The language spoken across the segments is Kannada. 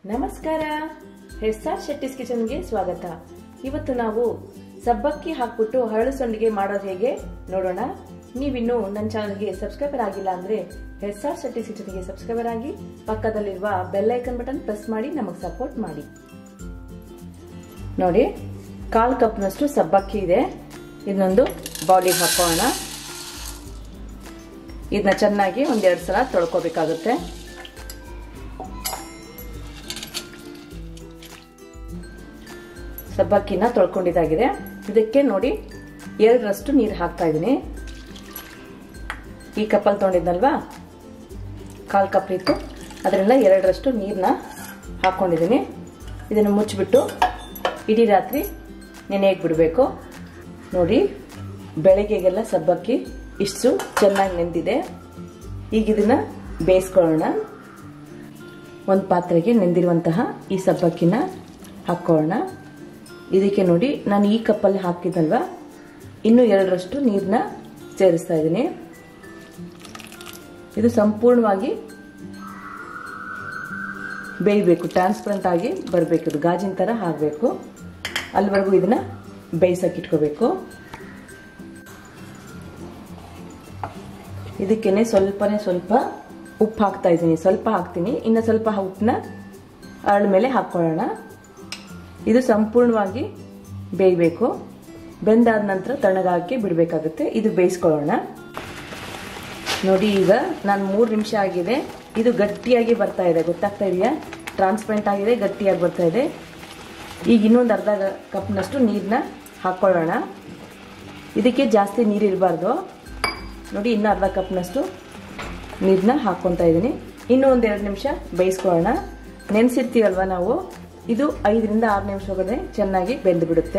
ನಮಸ್ಕಾರ ಎಸ್ ಆರ್ ಶೆಟ್ಟಿಸ್ ಕಿಚನ್ಗೆ ಸ್ವಾಗತ ಇವತ್ತು ನಾವು ಸಬ್ಬಕ್ಕಿ ಹಾಕ್ಬಿಟ್ಟು ಹರಳು ಸಂಡಿಗೆ ಮಾಡೋದು ಹೇಗೆ ನೋಡೋಣ ನೀವಿನ್ನು ನನ್ನ ಚಾನಲ್ಗೆ ಸಬ್ಸ್ಕ್ರೈಬರ್ ಆಗಿಲ್ಲ ಅಂದ್ರೆ ಎಸ್ ಆರ್ ಶೆಟ್ಟಿಸ್ ಕಿಚನ್ಗೆ ಸಬ್ಸ್ಕ್ರೈಬರ್ ಆಗಿ ಪಕ್ಕದಲ್ಲಿರುವ ಬೆಲ್ ಐಕನ್ ಬಟನ್ ಪ್ರೆಸ್ ಮಾಡಿ ನಮಗೆ ಸಪೋರ್ಟ್ ಮಾಡಿ ನೋಡಿ ಕಾಲು ಕಪ್ನಷ್ಟು ಸಬ್ಬಕ್ಕಿ ಇದೆ ಇದನ್ನೊಂದು ಬೌಲಿಗೆ ಹಾಕೋಣ ಇದನ್ನ ಚೆನ್ನಾಗಿ ಒಂದೆರಡು ಸಲ ತೊಳ್ಕೊಬೇಕಾಗುತ್ತೆ ಸಬ್ಬಕ್ಕಿನ ತೊಳ್ಕೊಂಡಿದ್ದಾಗಿದೆ ಇದಕ್ಕೆ ನೋಡಿ ಎರಡರಷ್ಟು ನೀರು ಹಾಕ್ತಾ ಇದ್ದೀನಿ ಈ ಕಪ್ಪಲ್ಲಿ ತೊಗೊಂಡಿದ್ನಲ್ವಾ ಕಾಲು ಕಪ್ ಇತ್ತು ಅದರಿಂದ ಎರಡರಷ್ಟು ನೀರನ್ನ ಹಾಕ್ಕೊಂಡಿದ್ದೀನಿ ಇದನ್ನು ಮುಚ್ಚಿಬಿಟ್ಟು ಇಡೀ ರಾತ್ರಿ ನೆನೆಯಕ್ಕೆ ಬಿಡಬೇಕು ನೋಡಿ ಬೆಳಗ್ಗೆಗೆಲ್ಲ ಸಬ್ಬಕ್ಕಿ ಇಷ್ಟು ಚೆನ್ನಾಗಿ ನೆಂದಿದೆ ಈಗ ಇದನ್ನ ಬೇಯಿಸ್ಕೊಳ್ಳೋಣ ಒಂದು ಪಾತ್ರೆಗೆ ನೆಂದಿರುವಂತಹ ಈ ಸಬ್ಬಕ್ಕಿನ ಹಾಕ್ಕೊಳ್ಳೋಣ ಇದಕ್ಕೆ ನೋಡಿ ನಾನು ಈ ಕಪ್ಪಲ್ಲಿ ಹಾಕಿದಲ್ವ ಇನ್ನೂ ಎರಡರಷ್ಟು ನೀರನ್ನ ಸೇರಿಸ್ತಾ ಇದ್ದೀನಿ ಇದು ಸಂಪೂರ್ಣವಾಗಿ ಬೇಯಬೇಕು ಟ್ರಾನ್ಸ್ಪರೆಂಟ್ ಆಗಿ ಬರಬೇಕು ಇದು ಗಾಜಿನ ಥರ ಆಗಬೇಕು ಅಲ್ಲಿವರೆಗೂ ಇದನ್ನ ಬೇಯಿಸಕ್ಕೆ ಇಟ್ಕೋಬೇಕು ಇದಕ್ಕೇನೆ ಸ್ವಲ್ಪನೇ ಸ್ವಲ್ಪ ಉಪ್ಪು ಹಾಕ್ತಾ ಇದ್ದೀನಿ ಸ್ವಲ್ಪ ಹಾಕ್ತೀನಿ ಇನ್ನು ಸ್ವಲ್ಪ ಉಪ್ಪನ್ನ ಅರಳ ಮೇಲೆ ಹಾಕ್ಕೊಳ್ಳೋಣ ಇದು ಸಂಪೂರ್ಣವಾಗಿ ಬೇಯಬೇಕು ಬೆಂದಾದ ನಂತರ ತಣ್ಣಗಾಕಿ ಬಿಡಬೇಕಾಗುತ್ತೆ ಇದು ಬೇಯಿಸ್ಕೊಳ್ಳೋಣ ನೋಡಿ ಈಗ ನಾನು ಮೂರು ನಿಮಿಷ ಆಗಿದೆ ಇದು ಗಟ್ಟಿಯಾಗಿ ಬರ್ತಾ ಇದೆ ಗೊತ್ತಾಗ್ತಾ ಇದೆಯಾ ಟ್ರಾನ್ಸ್ಪರೆಂಟ್ ಆಗಿದೆ ಗಟ್ಟಿಯಾಗಿ ಬರ್ತಾ ಇದೆ ಈಗ ಇನ್ನೊಂದು ಅರ್ಧ ಕಪ್ನಷ್ಟು ನೀರನ್ನ ಹಾಕ್ಕೊಳ್ಳೋಣ ಇದಕ್ಕೆ ಜಾಸ್ತಿ ನೀರು ಇರಬಾರ್ದು ನೋಡಿ ಇನ್ನೂ ಅರ್ಧ ಕಪ್ನಷ್ಟು ನೀರನ್ನ ಹಾಕ್ಕೊತಾ ಇದ್ದೀನಿ ಇನ್ನೂ ಒಂದು ಎರಡು ನಿಮಿಷ ಬೇಯಿಸ್ಕೊಳ್ಳೋಣ ನೆನೆಸಿರ್ತೀವಲ್ವ ನಾವು ಇದು ಐದರಿಂದ ಆರು ನಿಮಿಷ ಒಳಗಡೆ ಚೆನ್ನಾಗಿ ಬೆಂದು ಬಿಡುತ್ತೆ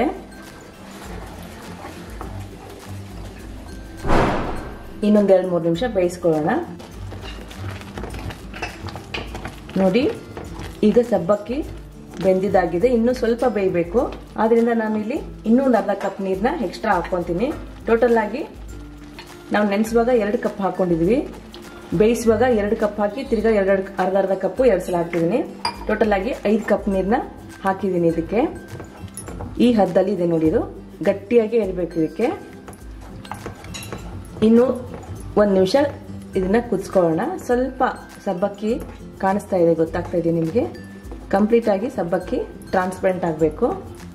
ಇನ್ನೊಂದು ಎರಡು ಮೂರು ನಿಮಿಷ ಬೇಯಿಸ್ಕೊಳ್ಳೋಣ ನೋಡಿ ಈಗ ಸಬ್ಬಕ್ಕಿ ಬೆಂದಿದ್ದಾಗಿದೆ ಇನ್ನೂ ಸ್ವಲ್ಪ ಬೇಯಬೇಕು ಆದ್ರಿಂದ ನಾನು ಇಲ್ಲಿ ಇನ್ನೂ ಒಂದು ಅರ್ಧ ಕಪ್ ನೀರನ್ನ ಎಕ್ಸ್ಟ್ರಾ ಹಾಕ್ಕೊತೀನಿ ಟೋಟಲ್ ಆಗಿ ನಾವು ನೆನೆಸುವಾಗ ಎರಡು ಕಪ್ ಹಾಕೊಂಡಿದ್ವಿ ಬೇಯಿಸುವಾಗ ಎರಡು ಕಪ್ ಹಾಕಿ ತಿರ್ಗಾ ಎರಡು ಅರ್ಧ ಅರ್ಧ ಕಪ್ಪು ಎರಡು ಸಲ ಹಾಕಿದ್ದೀನಿ ಟೋಟಲ್ ಆಗಿ ಐದು ಕಪ್ ನೀರನ್ನ ಹಾಕಿದ್ದೀನಿ ಇದಕ್ಕೆ ಈ ಹದ್ದಲ್ಲಿ ಇದೆ ನೋಡಿ ಇದು ಗಟ್ಟಿಯಾಗಿ ಇರಬೇಕು ಇದಕ್ಕೆ ಇನ್ನು ಒಂದು ನಿಮಿಷ ಇದನ್ನ ಕುದಿಸ್ಕೊಳ್ಳೋಣ ಸ್ವಲ್ಪ ಸಬ್ಬಕ್ಕಿ ಕಾಣಿಸ್ತಾ ಇದೆ ಗೊತ್ತಾಗ್ತಾ ಇದೆ ನಿಮಗೆ ಕಂಪ್ಲೀಟ್ ಆಗಿ ಸಬ್ಬಕ್ಕಿ ಟ್ರಾನ್ಸ್ಪರೆಂಟ್ ಆಗಬೇಕು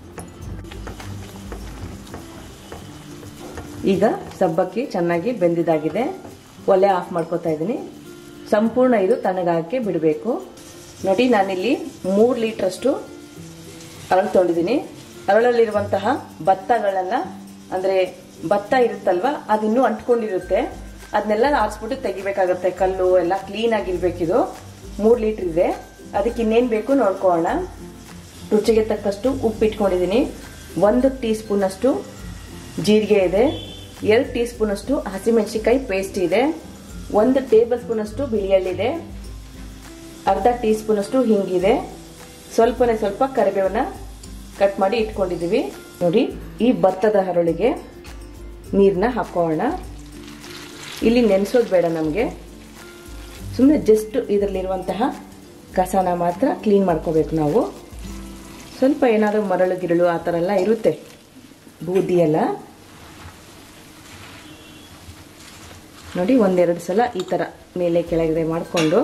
ಈಗ ಸಬ್ಬಕ್ಕಿ ಚೆನ್ನಾಗಿ ಬೆಂದಿದ್ದಾಗಿದೆ ಒಲೆ ಆಫ್ ಮಾಡ್ಕೋತಾ ಇದ್ದೀನಿ ಸಂಪೂರ್ಣ ಇದು ತಣ್ಣಗಾಕಿ ಬಿಡಬೇಕು ನೋಡಿ ನಾನಿಲ್ಲಿ ಮೂರು ಲೀಟ್ರಷ್ಟು ಅರಳು ತೊಳೆದಿದ್ದೀನಿ ಅರಳಲ್ಲಿರುವಂತಹ ಭತ್ತಗಳೆಲ್ಲ ಅಂದರೆ ಭತ್ತ ಇರುತ್ತಲ್ವ ಅದಿನ್ನೂ ಅಂಟ್ಕೊಂಡಿರುತ್ತೆ ಅದನ್ನೆಲ್ಲ ಆರಿಸ್ಬಿಟ್ಟು ತೆಗಿಬೇಕಾಗುತ್ತೆ ಕಲ್ಲು ಎಲ್ಲ ಕ್ಲೀನ್ ಆಗಿರ್ಬೇಕಿದು ಮೂರು ಲೀಟ್ರ್ ಇದೆ ಅದಕ್ಕೆ ಇನ್ನೇನು ಬೇಕು ನೋಡ್ಕೊಳ್ಳೋಣ ರುಚಿಗೆ ತಕ್ಕಷ್ಟು ಉಪ್ಪು ಇಟ್ಕೊಂಡಿದ್ದೀನಿ ಒಂದು ಟೀ ಸ್ಪೂನಷ್ಟು ಜೀರಿಗೆ ಇದೆ ಎರಡು ಟೀ ಸ್ಪೂನಷ್ಟು ಹಸಿಮೆಣಸಿಕಾಯಿ ಪೇಸ್ಟ್ ಇದೆ ಒಂದು ಟೇಬಲ್ ಸ್ಪೂನಷ್ಟು ಬಿಳಿಯಳ್ಳಿದೆ ಅರ್ಧ ಟೀ ಸ್ಪೂನಷ್ಟು ಹಿಂಗಿದೆ ಸ್ವಲ್ಪನೇ ಸ್ವಲ್ಪ ಕರಿಬೇವನ್ನ ಕಟ್ ಮಾಡಿ ಇಟ್ಕೊಂಡಿದ್ದೀವಿ ನೋಡಿ ಈ ಭತ್ತದ ಹರಳಿಗೆ ನೀರನ್ನ ಹಾಕೋಣ ಇಲ್ಲಿ ನೆನೆಸೋದು ಬೇಡ ನಮಗೆ ಸುಮ್ಮನೆ ಜಸ್ಟ್ ಇದರಲ್ಲಿರುವಂತಹ ಕಸನ ಮಾತ್ರ ಕ್ಲೀನ್ ಮಾಡ್ಕೋಬೇಕು ನಾವು ಸ್ವಲ್ಪ ಏನಾದರೂ ಮರಳು ಗಿರಳು ಆ ಥರ ಎಲ್ಲ ಇರುತ್ತೆ ಬೂದಿ ಎಲ್ಲ ನೋಡಿ ಒಂದೆರಡು ಸಲ ಈ ಥರ ಮೇಲೆ ಕೆಳಗಡೆ ಮಾಡಿಕೊಂಡು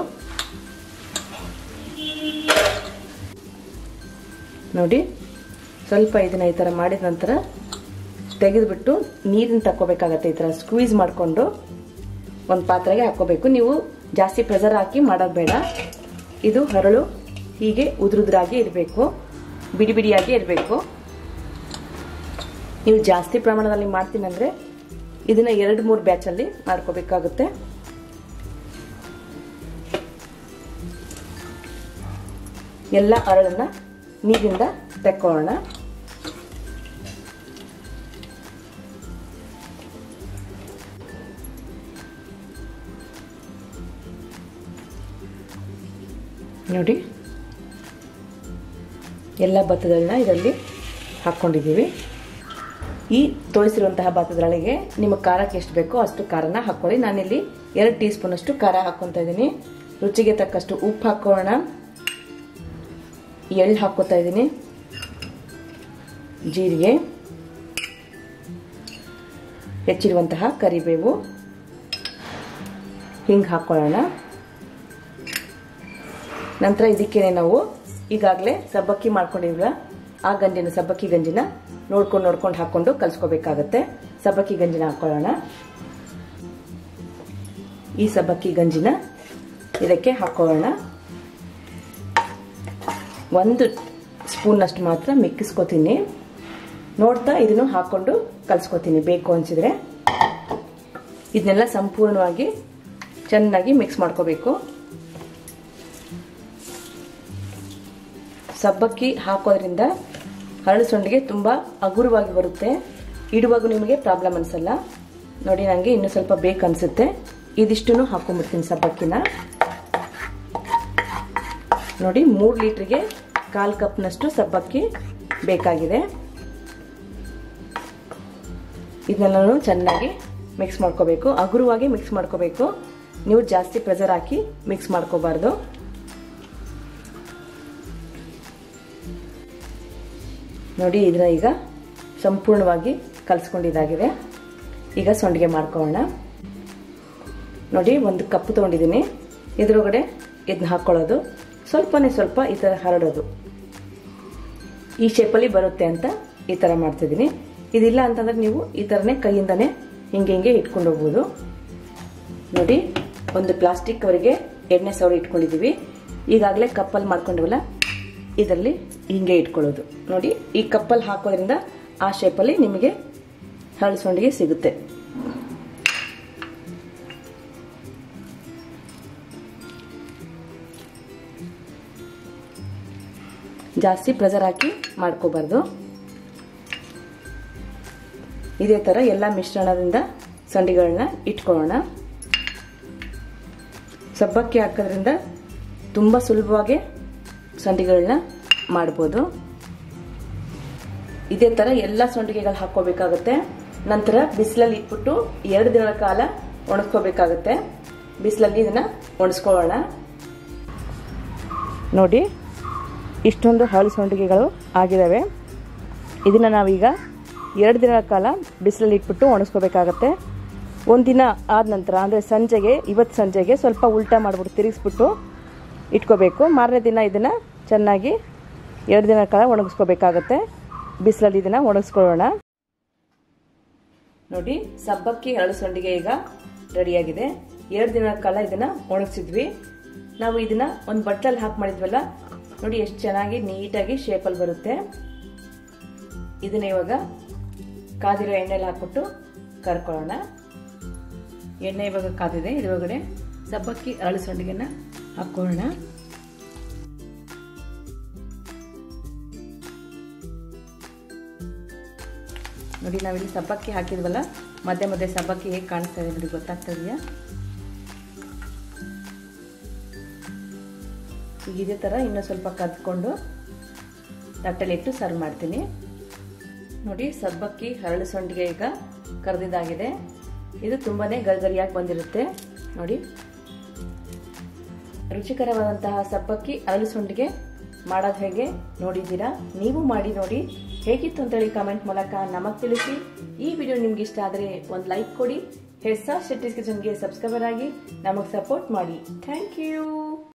ನೋಡಿ ಸ್ವಲ್ಪ ಇದನ್ನ ಈ ಥರ ಮಾಡಿದ ನಂತರ ತೆಗೆದುಬಿಟ್ಟು ನೀರನ್ನ ತಕ್ಕೋಬೇಕಾಗತ್ತೆ ಈ ಥರ ಸ್ಕ್ವೀಸ್ ಮಾಡಿಕೊಂಡು ಒಂದು ಪಾತ್ರೆಗೆ ಹಾಕ್ಕೋಬೇಕು ನೀವು ಜಾಸ್ತಿ ಪ್ರೆಸರ್ ಹಾಕಿ ಮಾಡೋದು ಬೇಡ ಇದು ಹರಳು ಹೀಗೆ ಉದುರುದ್ರಾಗಿ ಇರಬೇಕು ಬಿಡಿ ಬಿಡಿಯಾಗಿ ಇರಬೇಕು ನೀವು ಜಾಸ್ತಿ ಪ್ರಮಾಣದಲ್ಲಿ ಮಾಡ್ತೀನಿ ಅಂದರೆ ಇದನ್ನ ಎರಡು ಮೂರು ಬ್ಯಾಚಲ್ಲಿ ಮಾಡ್ಕೋಬೇಕಾಗುತ್ತೆ ಎಲ್ಲ ಅರಳನ್ನ ನೀರಿಂದ ತೆಕ್ಕೊಳ್ಳೋಣ ನೋಡಿ ಎಲ್ಲ ಭತ್ತಗಳನ್ನ ಇದರಲ್ಲಿ ಹಾಕ್ಕೊಂಡಿದ್ದೀವಿ ಈ ತೋರಿಸಿರುವಂತಹ ಭತ್ತದೊಳಗೆ ನಿಮ್ಮ ಖಾರಕ್ಕೆ ಎಷ್ಟು ಬೇಕೋ ಅಷ್ಟು ಖಾರನ ಹಾಕ್ಕೊಳ್ಳಿ ನಾನಿಲ್ಲಿ ಎರಡು ಟೀ ಸ್ಪೂನಷ್ಟು ಖಾರ ಹಾಕ್ಕೊತಾ ಇದ್ದೀನಿ ರುಚಿಗೆ ತಕ್ಕಷ್ಟು ಉಪ್ಪು ಹಾಕೋಣ ಎಳ್ಳು ಹಾಕ್ಕೋತಾ ಇದ್ದೀನಿ ಜೀರಿಗೆ ಹೆಚ್ಚಿರುವಂತಹ ಕರಿಬೇವು ಹಿಂಗೆ ಹಾಕ್ಕೊಳ್ಳೋಣ ನಂತರ ಇದಕ್ಕೇನೆ ನಾವು ಈಗಾಗಲೇ ಸಬ್ಬಕ್ಕಿ ಮಾಡ್ಕೊಂಡಿದ್ವಲ್ಲ ಆ ಗಂಜಿನ ಸಬ್ಬಕ್ಕಿ ಗಂಜಿನ ನೋಡ್ಕೊಂಡು ನೋಡ್ಕೊಂಡು ಹಾಕ್ಕೊಂಡು ಕಲ್ಸ್ಕೋಬೇಕಾಗತ್ತೆ ಸಬ್ಬಕ್ಕಿ ಗಂಜಿನ ಹಾಕ್ಕೊಳ್ಳೋಣ ಈ ಸಬ್ಬಕ್ಕಿ ಗಂಜಿನ ಇದಕ್ಕೆ ಹಾಕೊಳ್ಳೋಣ ಒಂದು ಸ್ಪೂನಷ್ಟು ಮಾತ್ರ ಮಿಕ್ಕಿಸ್ಕೋತೀನಿ ನೋಡ್ತಾ ಇದನ್ನು ಹಾಕ್ಕೊಂಡು ಕಲ್ಸ್ಕೊತೀನಿ ಬೇಕು ಅನಿಸಿದ್ರೆ ಇದನ್ನೆಲ್ಲ ಸಂಪೂರ್ಣವಾಗಿ ಚೆನ್ನಾಗಿ ಮಿಕ್ಸ್ ಮಾಡ್ಕೋಬೇಕು ಸಬ್ಬಕ್ಕಿ ಹಾಕೋದ್ರಿಂದ ಹರಳು ತುಂಬ ಹಗುರವಾಗಿ ಬರುತ್ತೆ ಇಡುವಾಗ ನಿಮಗೆ ಪ್ರಾಬ್ಲಮ್ ಅನಿಸಲ್ಲ ನೋಡಿ ನನಗೆ ಇನ್ನೂ ಸ್ವಲ್ಪ ಬೇಕು ಅನಿಸುತ್ತೆ ಇದಿಷ್ಟು ಹಾಕೊಂಡ್ಬಿಡ್ತೀನಿ ಸಬ್ಬಕ್ಕಿನ ನೋಡಿ ಮೂರು ಲೀಟ್ರಿಗೆ ಕಾಲು ಕಪ್ನಷ್ಟು ಸಬ್ಬಕ್ಕಿ ಬೇಕಾಗಿದೆ ಇದನ್ನೆಲ್ಲನೂ ಚೆನ್ನಾಗಿ ಮಿಕ್ಸ್ ಮಾಡ್ಕೋಬೇಕು ಹಗುರವಾಗಿ ಮಿಕ್ಸ್ ಮಾಡ್ಕೋಬೇಕು ನೀವು ಜಾಸ್ತಿ ಪ್ರೆಸರ್ ಹಾಕಿ ಮಿಕ್ಸ್ ಮಾಡ್ಕೋಬಾರ್ದು ನೋಡಿ ಇದನ್ನ ಈಗ ಸಂಪೂರ್ಣವಾಗಿ ಕಲಿಸ್ಕೊಂಡಿದ್ದಾಗಿದೆ ಈಗ ಸೊಂಡಿಗೆ ಮಾಡ್ಕೊಳ್ಳೋಣ ನೋಡಿ ಒಂದು ಕಪ್ ತೊಗೊಂಡಿದ್ದೀನಿ ಇದ್ರೊಳಗಡೆ ಇದನ್ನ ಹಾಕ್ಕೊಳ್ಳೋದು ಸ್ವಲ್ಪನೇ ಸ್ವಲ್ಪ ಈ ಥರ ಹರಡೋದು ಈ ಶೇಪಲ್ಲಿ ಬರುತ್ತೆ ಅಂತ ಈ ಥರ ಮಾಡ್ತಿದ್ದೀನಿ ಇದಿಲ್ಲ ಅಂತಂದ್ರೆ ನೀವು ಈ ಥರನೇ ಕೈಯಿಂದನೇ ಹಿಂಗೆ ಹಿಂಗೆ ಇಟ್ಕೊಂಡು ಹೋಗ್ಬೋದು ನೋಡಿ ಒಂದು ಪ್ಲಾಸ್ಟಿಕ್ ಅವರಿಗೆ ಎಣ್ಣೆ ಸವರಿ ಇಟ್ಕೊಂಡಿದ್ದೀವಿ ಈಗಾಗಲೇ ಕಪ್ಪಲ್ಲಿ ಮಾಡ್ಕೊಂಡಿವಲ್ಲ ಇದರಲ್ಲಿ ಹಿಂಗೆ ಇಟ್ಕೊಳ್ಳೋದು ನೋಡಿ ಈ ಕಪ್ಪಲ್ಲಿ ಹಾಕೋದ್ರಿಂದ ಆ ಶೇಪಲ್ಲಿ ನಿಮಗೆ ಹಳಸೊಂಡಿಗೆ ಸಿಗುತ್ತೆ ಜಾಸ್ತಿ ಪ್ರೆಸರ್ ಹಾಕಿ ಮಾಡ್ಕೋಬಾರ್ದು ಇದೇ ಥರ ಎಲ್ಲ ಮಿಶ್ರಣದಿಂದ ಸಂಡಿಗಳನ್ನ ಇಟ್ಕೊಳ್ಳೋಣ ಸಬ್ಬಕ್ಕಿ ಹಾಕೋದ್ರಿಂದ ತುಂಬ ಸುಲಭವಾಗಿ ಸಂಡಿಗಳನ್ನ ಮಾಡ್ಬೋದು ಇದೇ ಥರ ಎಲ್ಲ ಸಂಡಿಗೆಗಳು ಹಾಕ್ಕೋಬೇಕಾಗತ್ತೆ ನಂತರ ಬಿಸಿಲಲ್ಲಿ ಇಟ್ಬಿಟ್ಟು ಎರಡು ದಿನಗಳ ಕಾಲ ಒಣಸ್ಕೋಬೇಕಾಗತ್ತೆ ಬಿಸಿಲಲ್ಲಿ ಇದನ್ನ ಒಣಸ್ಕೊಳ್ಳೋಣ ನೋಡಿ ಇಷ್ಟೊಂದು ಹಾಳು ಸಂಡಿಗೆಗಳು ಆಗಿದ್ದಾವೆ ಇದನ್ನು ನಾವೀಗ ಎರಡು ದಿನಗಳ ಕಾಲ ಬಿಸಿಲಲ್ಲಿ ಇಟ್ಬಿಟ್ಟು ಒಣಸ್ಕೋಬೇಕಾಗತ್ತೆ ಒಂದಿನ ಆದ ನಂತರ ಅಂದರೆ ಸಂಜೆಗೆ ಇವತ್ತು ಸಂಜೆಗೆ ಸ್ವಲ್ಪ ಉಲ್ಟಾ ಮಾಡಿಬಿಟ್ಟು ತಿರುಗಿಸ್ಬಿಟ್ಟು ಇಟ್ಕೋಬೇಕು ಮಾರನೇ ದಿನ ಇದನ್ನು ಚೆನ್ನಾಗಿ ಎರಡು ದಿನ ಕಾಲ ಒಣಗಿಸ್ಕೋಬೇಕಾಗತ್ತೆ ಬಿಸಿಲಲ್ಲಿ ಇದನ್ನು ಒಣಗಿಸ್ಕೊಳ್ಳೋಣ ನೋಡಿ ಸಬ್ಬಕ್ಕಿ ಹರಳು ಸಂಡಿಗೆ ಈಗ ರೆಡಿಯಾಗಿದೆ ಎರಡು ದಿನಗಳ ಕಾಲ ಇದನ್ನು ಒಣಗಿಸಿದ್ವಿ ನಾವು ಇದನ್ನ ಒಂದು ಬಟ್ಟಲಲ್ಲಿ ಹಾಕಿ ಮಾಡಿದ್ವಲ್ಲ ನೋಡಿ ಎಷ್ಟು ಚೆನ್ನಾಗಿ ನೀಟಾಗಿ ಶೇಪಲ್ಲಿ ಬರುತ್ತೆ ಇದನ್ನ ಇವಾಗ ಕಾದಿರೋ ಎಣ್ಣೆಲಿ ಹಾಕ್ಬಿಟ್ಟು ಕರ್ಕೊಳ್ಳೋಣ ಎಣ್ಣೆ ಇವಾಗ ಕಾದಿದೆ ಇದ್ರೊಳಗಡೆ ಸಬ್ಬಕ್ಕಿ ಅರಳು ಸಂಡಿಗೆನ ಹಾಕೊಳ್ಳೋಣ ನೋಡಿ ನಾವಿಲ್ಲಿ ಸಬ್ಬಕ್ಕಿ ಹಾಕಿದ್ವಲ್ಲ ಮಧ್ಯೆ ಮಧ್ಯೆ ಸಬ್ಬಕ್ಕಿ ಹೇಗೆ ಕಾಣಿಸ್ತಾ ಇದೆ ನೋಡಿ ಗೊತ್ತಾಗ್ತಾ ಇದೆಯಾ ಈಗ ಇದೇ ಥರ ಇನ್ನೂ ಸ್ವಲ್ಪ ಕದ್ಕೊಂಡು ತಟ್ಟೆಲಿಟ್ಟು ಸರ್ವ್ ಮಾಡ್ತೀನಿ ನೋಡಿ ಸಬ್ಬಕ್ಕಿ ಹರಳು ಸಂಡಿಗೆ ಈಗ ಕರೆದಿದ್ದಾಗಿದೆ ಇದು ತುಂಬಾನೇ ಗರ್ಗರಿಯಾಗಿ ಬಂದಿರುತ್ತೆ ನೋಡಿ ರುಚಿಕರವಾದಂತಹ ಸಬ್ಬಕ್ಕಿ ಅರಳು ಸಂಡಿಗೆ ಮಾಡೋದು ಹೇಗೆ ನೋಡಿದ್ದೀರಾ ನೀವು ಮಾಡಿ ನೋಡಿ ಹೇಗಿತ್ತು ಅಂತೇಳಿ ಕಮೆಂಟ್ ಮೂಲಕ ನಮಗೆ ತಿಳಿಸಿ ಈ ವಿಡಿಯೋ ನಿಮ್ಗೆ ಇಷ್ಟ ಆದರೆ ಒಂದು ಲೈಕ್ ಕೊಡಿ ಹೆಸ್ಸಾ ಶೆಟ್ಟಿಸ್ ಕಿಚನ್ಗೆ ಸಬ್ಸ್ಕ್ರೈಬರ್ ಆಗಿ ನಮಗೆ ಸಪೋರ್ಟ್ ಮಾಡಿ ಥ್ಯಾಂಕ್ ಯು